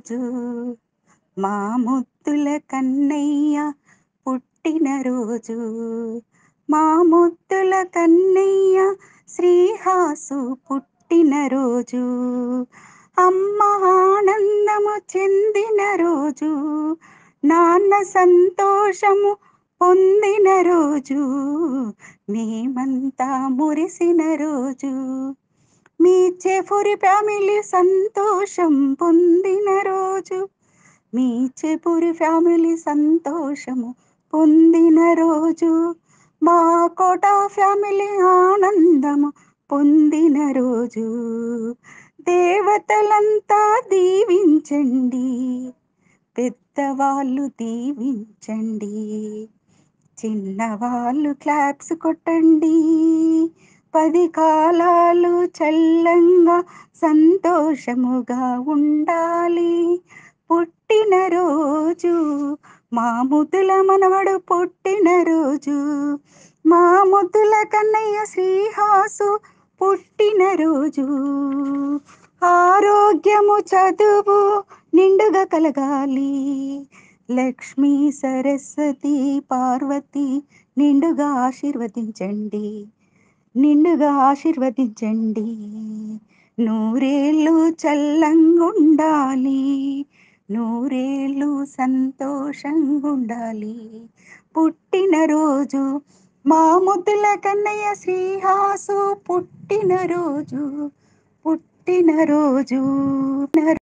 పుట్టినరోజు మా ముద్దుల కన్నయ్య పుట్టినరోజు మా ముద్దుల కన్నయ్య శ్రీహాసు పుట్టినరోజు అమ్మ ఆనందము చెందిన రోజు నాన్న సంతోషము పొందిన రోజు మేమంతా మురిసిన రోజు మీ చెఫురి ఫ్యామిలీ సంతోషం పొందిన రోజు మీ చెపురి ఫ్యామిలీ సంతోషము పొందిన రోజు మా కోట ఫ్యామిలీ ఆనందము పొందిన రోజు దేవతలంతా దీవించండి పెద్దవాళ్ళు దీవించండి చిన్నవాళ్ళు క్లాప్స్ కొట్టండి పది కాలాలు చల్లంగా సంతోషముగా ఉండాలి పుట్టినరోజు మా ముద్దుల మనవడు పుట్టినరోజు మా ముద్దుల కన్నయ్య శ్రీహాసు పుట్టినరోజు ఆరోగ్యము చదువు నిండుగా కలగాలి లక్ష్మీ సరస్వతి పార్వతి నిండుగా ఆశీర్వదించండి నిండుగా ఆశీర్వదించండి నూరేళ్ళు చల్లంగుండాలి నూరేళ్ళు సంతోషంగా ఉండాలి పుట్టినరోజు మా ముద్దుల కన్నయ్య శ్రీహాసు పుట్టినరోజు పుట్టినరోజు